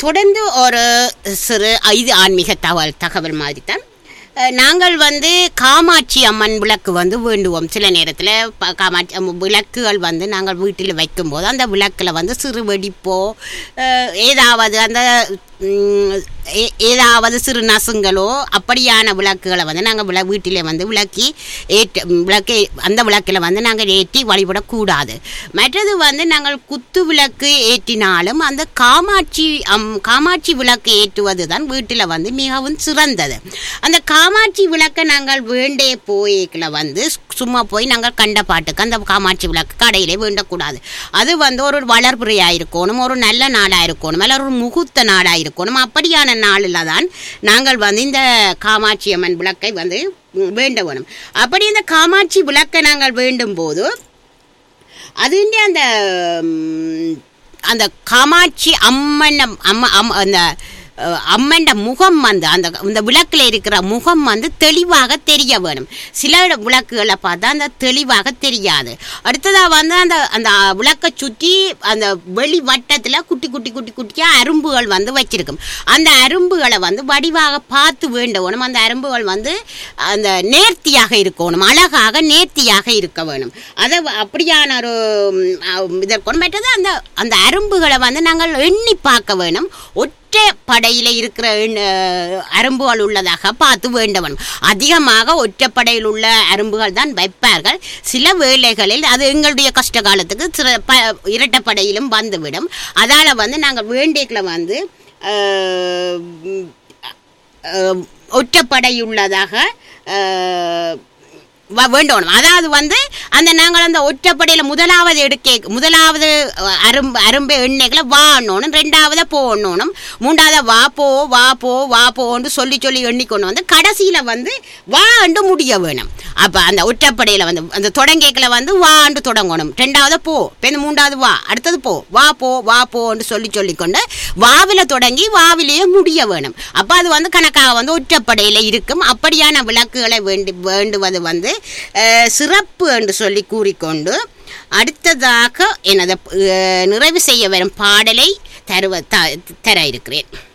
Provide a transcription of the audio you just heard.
தொடர்ந்து ஒரு சிறு இது ஆன்மீக தகவல் தகவல் மாதிரி தான் அஹ், நாங்கள் வந்து காமாட்சி அம்மன் விளக்கு வந்து வேண்டுவோம் சில நேரத்தில் காமாட்சி அம்மன் விளக்குகள் வந்து நாங்கள் வீட்டில் வைக்கும்போது அந்த விளக்கில் வந்து சிறு வெடிப்போ அஹ், ஏதாவது அந்த ம், ஏ- ஏதாவது சிறு நசுங்களோ அப்படியான விளக்குகளை வந்து நாங்கள் விள வீட்டிலே வந்து விளக்கி ஏற்ற விளக்கை அந்த விளக்கில் வந்து நாங்கள் ஏற்றி வழிபடக்கூடாது மற்றது வந்து நாங்கள் குத்து விளக்கு ஏற்றினாலும் அந்த காமாட்சி அம் காமாட்சி விளக்கு ஏற்றுவது தான் வீட்டில் வந்து மிகவும் சிறந்தது அந்த காமாட்சி விளக்கை நாங்கள் வேண்டே போய்க்கில் வந்து சும்மா போய் நாங்கள் கண்ட பாட்டுக்கு அந்த காமாட்சி விளக்கு கடையிலே வேண்டக்கூடாது அது வந்து ஒரு வளர்புறையாக இருக்கணும் ஒரு நல்ல நாளாக இருக்கணும் அல்ல ஒரு முகூர்த்த நாளாக இருக்கணும் அப்படியான நாளில் தான் நாங்கள் வந்து இந்த காமாட்சி அம்மன் விளக்கை வந்து ம், வேண்ட வேணும் அப்படி இந்த காமாட்சி விளக்கை நாங்கள் வேண்டும் போது அதுண்ட அந்த ம், அந்த காமாட்சி அம்மன் அம்ம அம் அந்த அஹ், அம்மன்ட முகம் வந்து அந்த இந்த விளக்கில் இருக்கிற முகம் வந்து தெளிவாக தெரிய வேணும் சில விளக்குகளை பார்த்தா அந்த தெளிவாக தெரியாது அடுத்ததாக வந்து அந்த அந்த விளக்கை சுற்றி அந்த வெளி வட்டத்தில் குட்டி குட்டி குட்டி குட்டியாக அரும்புகள் வந்து வச்சிருக்கும் அந்த அரும்புகளை வந்து வடிவாக பார்த்து வேண்டணும் அந்த அரும்புகள் வந்து அந்த நேர்த்தியாக இருக்கணும் அழகாக நேர்த்தியாக இருக்க வேணும் அதை வ- அப்படியான ஒரு ம், அஹ், இதற்கொண்டு மற்றது அந்த அந்த அரும்புகளை வந்து நாங்கள் எண்ணி பார்க்க வேணும் ஒற்றை படையில் இருக்கிற எண்- அஹ், அரும்புகள் உள்ளதாக பார்த்து வேண்டவன் அதிகமாக ஒற்றைப்படையில் உள்ள அரும்புகள் தான் வைப்பார்கள் சில வேளைகளில் அது எங்களுடைய கஷ்ட காலத்துக்கு சில ப இரட்டைப்படையிலும் வந்துவிடும் அதால் வந்து நாங்கள் வேண்டியக்கில் வந்து அஹ், ம், அஹ், ஒற்றைப்படையுள்ளதாக அஹ், வ- வேண்டணும் அதாவது வந்து அந்த நாங்கள் அந்த ஒற்றைப்படையில் முதலாவது எடுக்க முதலாவது அஹ், அரும்பு அரும்பு எண்ணெய்களை வாடணும் ரெண்டாவது போடணும் மூன்றாவது வா போ வா போ வா போன்னு சொல்லி சொல்லி எண்ணிக்கொண்டு வந்து கடைசியில் வந்து வாண்டு முடிய வேணும் அப்போ அந்த ஒற்றைப்படையில் வந்து அந்த தொடங்கேக்கில் வந்து வாண்டு தொடங்கணும் ரெண்டாவது போ இப்போ மூன்றாவது வா அடுத்தது போ வா போ வா போன்னு சொல்லி சொல்லிக்கொண்டு வாவில் தொடங்கி வாவிலேயே முடிய வேணும் அப்போ அது வந்து கணக்காக வந்து ஒற்றைப்படையில் இருக்கும் அப்படியான விளக்குகளை வேண்டி வேண்டுவது வந்து அஹ், சிறப்பு என்று சொல்லி கூறிக்கொண்டு அடுத்ததாக எனது அஹ், நிறைவு செய்ய வரும் பாடலை தருவ த தர இருக்கிறேன்